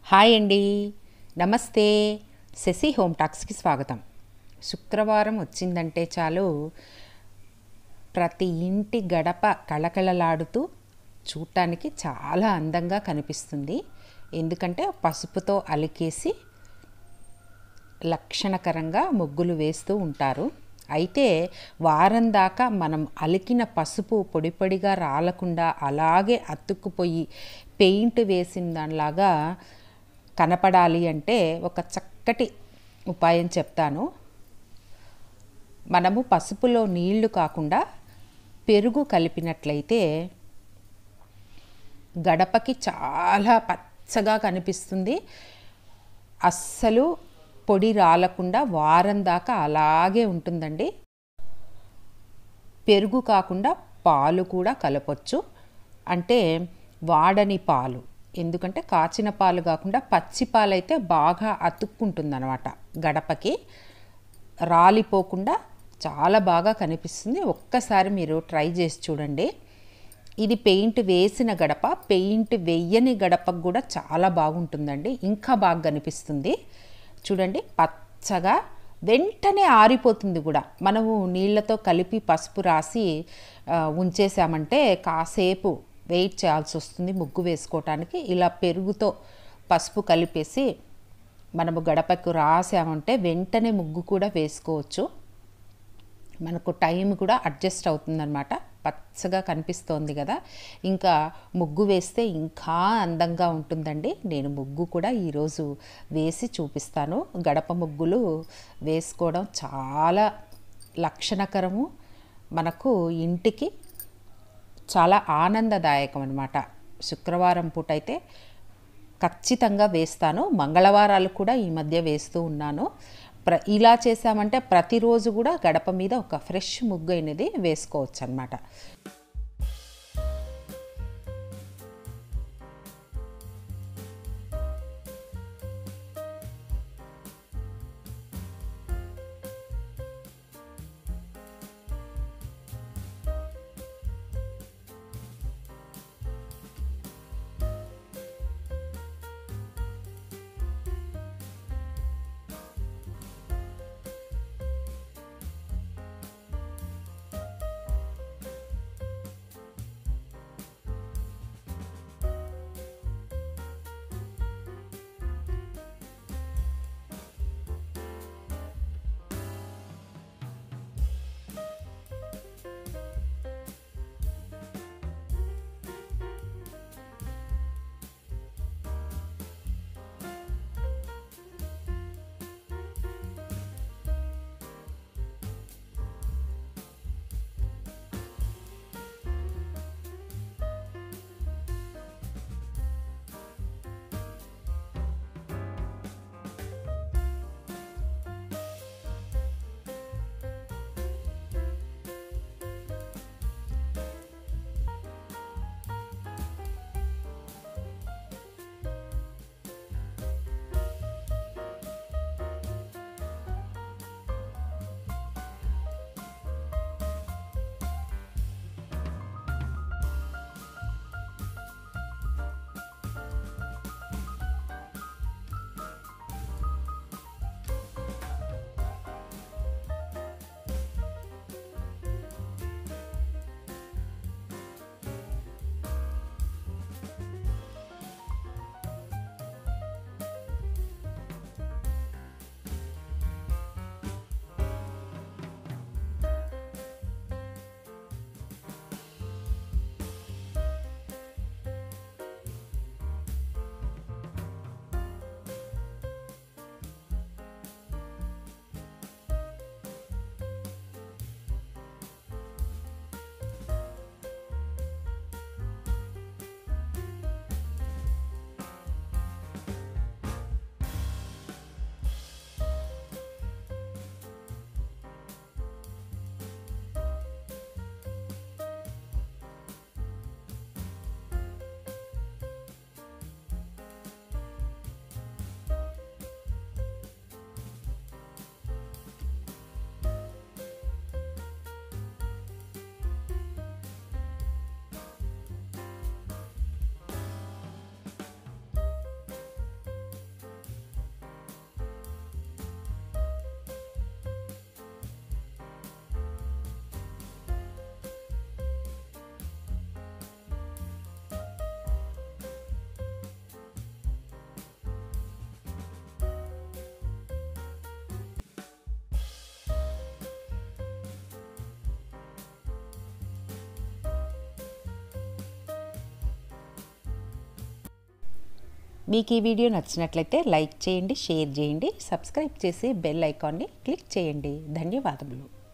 hi అండి నమస్తే Shashi home టాక్స్కి స్వాగతం శుక్రవారం వచ్చిందంటే చాలు ప్రతి ఇంటి గడప కళకళలాడుతూ చూడటానికి చాలా అందంగా కనిపిస్తుంది ఎందుకంటే పసుపుతో అలికేసి లక్షణకరంగా ముగ్గులు వేస్తూ ఉంటారు అయితే వారం దాకా మనం అలికిన పసుపు పొడి పొడిగా రాలకుండా అలాగే అతుక్కుపోయి పెయింట్ వేసిన దానిలాగా కనపడాలి అంటే ఒక చక్కటి ఉపాయం చెప్తాను మనము పసుపులో నీళ్లు కాకుండా పెరుగు కలిపినట్లయితే గడపకి చాలా పచ్చగా కనిపిస్తుంది అస్సలు పొడి రాలకుండా వారం దాకా అలాగే ఉంటుందండి పెరుగు కాకుండా పాలు కూడా కలపొచ్చు అంటే వాడని పాలు ఎందుకంటే కాచిన పాలు కాకుండా పచ్చి పాలు అయితే బాగా అతుక్కుంటుందన్నమాట గడపకి రాలిపోకుండా చాలా బాగా కనిపిస్తుంది ఒక్కసారి మీరు ట్రై చేసి చూడండి ఇది పెయింట్ వేసిన గడప పెయింట్ వెయ్యని గడపకు కూడా చాలా బాగుంటుందండి ఇంకా బాగా కనిపిస్తుంది చూడండి పచ్చగా వెంటనే ఆరిపోతుంది కూడా మనము నీళ్ళతో కలిపి పసుపు రాసి ఆ, ఉంచేసామంటే కాసేపు వెయిట్ చేయాల్సి వస్తుంది ముగ్గు వేసుకోవటానికి ఇలా పెరుగుతో పసుపు కలిపేసి మనము గడపకు రాసామంటే వెంటనే ముగ్గు కూడా వేసుకోవచ్చు మనకు టైం కూడా అడ్జస్ట్ అవుతుందన్నమాట పచ్చగా కనిపిస్తోంది కదా ఇంకా ముగ్గు వేస్తే ఇంకా అందంగా ఉంటుందండి నేను ముగ్గు కూడా ఈరోజు వేసి చూపిస్తాను గడప ముగ్గులు వేసుకోవడం చాలా లక్షణకరము మనకు ఇంటికి చాలా ఆనందదాయకం అనమాట శుక్రవారం పూట అయితే ఖచ్చితంగా వేస్తాను మంగళవారాలు కూడా ఈ మధ్య వేస్తూ ఉన్నాను ప్ర ఇలా చేసామంటే ప్రతిరోజు కూడా గడప మీద ఒక ఫ్రెష్ ముగ్గు అనేది వేసుకోవచ్చు అనమాట మీకు ఈ వీడియో నచ్చినట్లయితే లైక్ చేయండి షేర్ చేయండి సబ్స్క్రైబ్ చేసి బెల్ ఐకాన్ని క్లిక్ చేయండి ధన్యవాదములు